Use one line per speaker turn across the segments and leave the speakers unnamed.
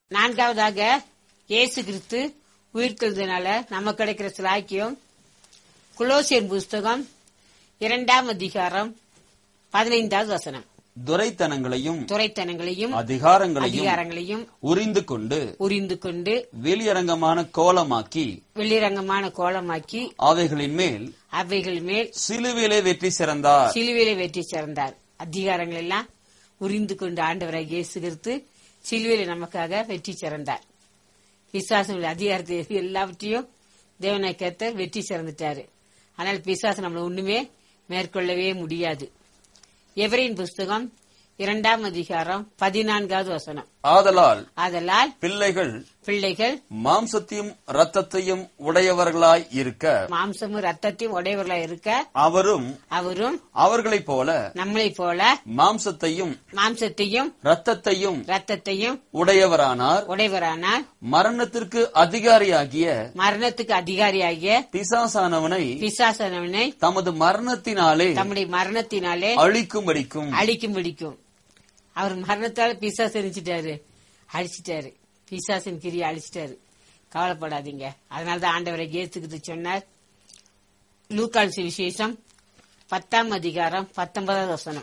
நான்காவதாக இயேசு கிறிஸ்து உயிர்த்தெழுந்தனால நமக்கு கிடைக்கிற சிலாக்கியம் குலோசியன் புஸ்தகம் இரண்டாம் அதிகாரம் பதினைந்தாவது வசனம்
துரைத்தனங்களையும்
துரைத்தனங்களையும்
அதிகாரங்களையும்
அதிகாரங்களையும்
உரிந்து கொண்டு
உரிந்து கொண்டு
வெளியரங்கமான கோலமாக்கி
வெளிரங்கமான கோலமாக்கி
அவைகளின் மேல்
அவைகள் மேல்
சிலுவிலே வெற்றி சிறந்தார்
சிலுவையில வெற்றி சிறந்தார் அதிகாரங்கள் எல்லாம் உரிந்து கொண்டு ஆண்டவராக இயேசு கிறிஸ்து சிலுவையில நமக்காக வெற்றி சிறந்தார் பிசாசனுடைய அதிகாரத்தை எல்லாவற்றையும் தேவனை கேத்த வெற்றி சிறந்துட்டாரு ஆனால் பிசாசு நம்மளை ஒண்ணுமே மேற்கொள்ளவே முடியாது எவரின் புஸ்தகம் இரண்டாம் அதிகாரம் பதினான்காவது வசனம்
ஆதலால்
ஆதலால்
பிள்ளைகள்
பிள்ளைகள்
மாம்சத்தையும் இரத்தத்தையும் உடையவர்களாய் இருக்க
மாம்சமும் ரத்தத்தையும் உடையவர்களாக இருக்க
அவரும்
அவரும்
அவர்களைப் போல
நம்மளைப் போல
மாம்சத்தையும்
மாம்சத்தையும்
இரத்தத்தையும்
ரத்தத்தையும்
உடையவரானார்
உடையவரானால்
மரணத்திற்கு அதிகாரியாகிய
மரணத்துக்கு அதிகாரியாகிய
பிசாசானவனை
பிசாசனவனை
தமது மரணத்தினாலே
தம்முடைய மரணத்தினாலே
அழிக்கும்படிக்கும்
அழிக்கும் பிடிக்கும் அவர் மரணத்தால பிசாசு எரிச்சிட்டாரு அழிச்சிட்டாரு பிசாசின் கிரியை அழிச்சிட்டாரு கவலைப்படாதீங்க அதனாலதான் ஆண்டவரை ஏத்துக்குது சொன்னார் லூக்கால் விசேஷம் பத்தாம் அதிகாரம் பத்தொன்பதாவது வசனம்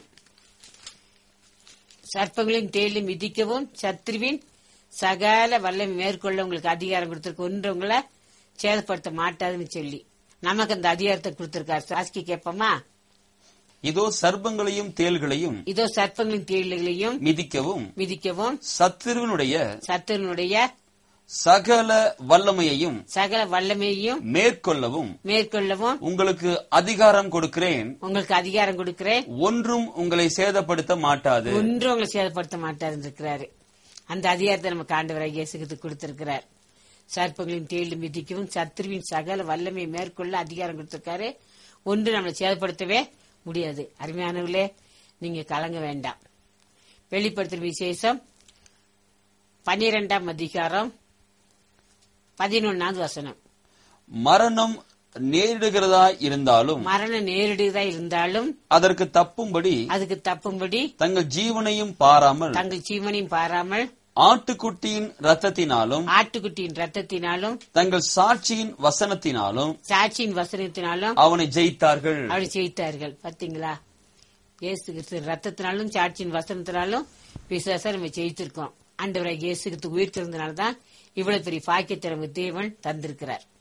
சர்ப்பங்களின் தேயிலும் மிதிக்கவும் சத்ருவின் சகல வல்லம் மேற்கொள்ள உங்களுக்கு அதிகாரம் கொடுத்திருக்கு ஒன்று உங்களை சேதப்படுத்த மாட்டாதுன்னு சொல்லி நமக்கு அந்த அதிகாரத்தை கொடுத்திருக்காரு சாஸ்கி கேட்போமா
இதோ சர்ப்பங்களையும் தேள்களையும்
இதோ சர்ப்பங்களின் தேயிலைகளையும்
மிதிக்கவும்
மிதிக்கவும்
சத்துருவினுடைய
சத்துருனுடைய
சகல வல்லமையையும்
சகல வல்லமையையும்
மேற்கொள்ளவும்
மேற்கொள்ளவும்
உங்களுக்கு அதிகாரம் கொடுக்கிறேன்
உங்களுக்கு அதிகாரம் கொடுக்கிறேன்
ஒன்றும் உங்களை சேதப்படுத்த மாட்டாது
ஒன்றும் உங்களை சேதப்படுத்த மாட்டார் இருக்கிறாரு அந்த அதிகாரத்தை நமக்கு ஆண்டவராக இயேசுக்கு கொடுத்திருக்கிறார் சர்ப்பங்களின் தேயிலும் மிதிக்கவும் சத்துருவின் சகல வல்லமையை மேற்கொள்ள அதிகாரம் கொடுத்திருக்காரு ஒன்று நம்மளை சேதப்படுத்தவே முடியாது அருமையானவர்களே நீங்க கலங்க வேண்டாம் வெளிப்படுத்தும் விசேஷம் பன்னிரெண்டாம் அதிகாரம் பதினொன்னாவது வசனம்
மரணம் நேரிடுகிறதா இருந்தாலும்
மரணம் நேரிடுதா இருந்தாலும்
அதற்கு தப்பும்படி
அதுக்கு தப்பும்படி
தங்கள் ஜீவனையும் பாராமல்
தங்கள் ஜீவனையும் பாராமல்
ஆட்டுக்குட்டியின் ரத்தத்தினாலும்
ஆட்டுக்குட்டியின் ரத்தத்தினாலும்
தங்கள் சாட்சியின் வசனத்தினாலும்
சாட்சியின் வசனத்தினாலும்
அவனை ஜெயித்தார்கள்
அவளை ஜெயித்தார்கள் பாத்தீங்களா இயேசு கிறிஸ்து ரத்தத்தினாலும் சாட்சியின் வசனத்தினாலும் விசுவாசம் நம்ம ஜெயித்திருக்கோம் ஆண்டவராக இயேசு கிறிஸ்து உயிர் தான் இவ்வளவு பெரிய பாக்கியத்தை நமக்கு தேவன் தந்திருக்கிறார்